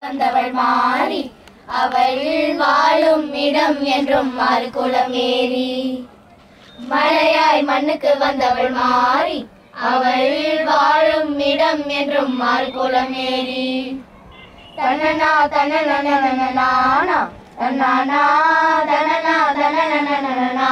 வந்தவள் மாறி அவள் வாழும் இடம் என்றும் மறுகுளம் ஏறி மழையாய் மண்ணுக்கு வந்தவள் மாறி அவள் வாழும் இடம் என்றும் மறுகுளம் ஏறி தனனா தனனா தனனா தனனா தனனா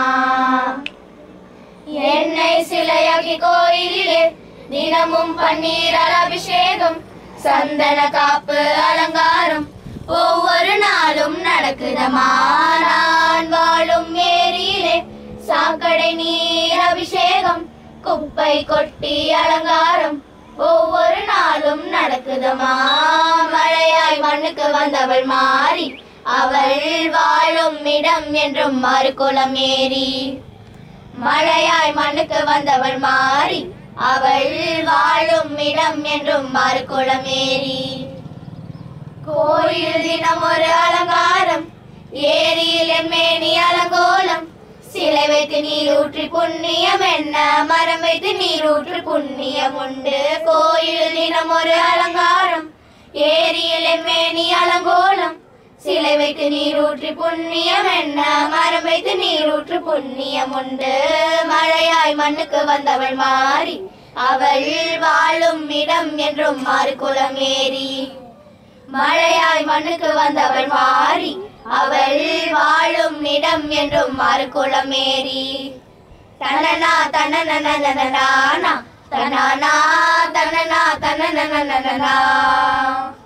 என்னை சிலையாகி கோயிலிலே தினமும் பன்னீரால் அபிஷேகம் சந்தன காப்பு அலங்காரம் ஒவ்வொரு நாளும் நடக்குதமா நான் வாழும் ஏரியிலே சாக்கடை நீர் அபிஷேகம் குப்பை கொட்டி அலங்காரம் ஒவ்வொரு நாளும் நடக்குதமா மழையாய் மண்ணுக்கு வந்தவள் மாறி அவள் வாழும் இடம் என்றும் மறுகுளம் ஏறி மழையாய் மண்ணுக்கு வந்தவள் மாறி அவள் வாழும் இடம் என்றும் மறுகுளம் ஏறி கோயில் தினம் ஒரு அலங்காரம் ஏரியில் எம்மேனி அலங்கோலம் சிலை வைத்து நீர் ஊற்றி புண்ணியம் என்ன மரம் வைத்து நீர் ஊற்றி புண்ணியம் உண்டு கோயில் தினம் ஒரு அலங்காரம் ஏரியில் எம்மேனி அலங்கோலம் சிலை வைத்து நீர் ஊற்றி புண்ணியம் என்ன மரம் வைத்து நீர் ஊற்றி புண்ணியம் உண்டு மழையாய் மண்ணுக்கு வந்தவள் மாறி அவள் வாழும் இடம் என்றும் மறுகுளம் ஏறி மழையாய் மண்ணுக்கு வந்தவள் மாறி அவள் வாழும் இடம் என்றும் மறுகுளம் ஏறி தனனா தனனனனனனா தனனா தனனா தனனனனனா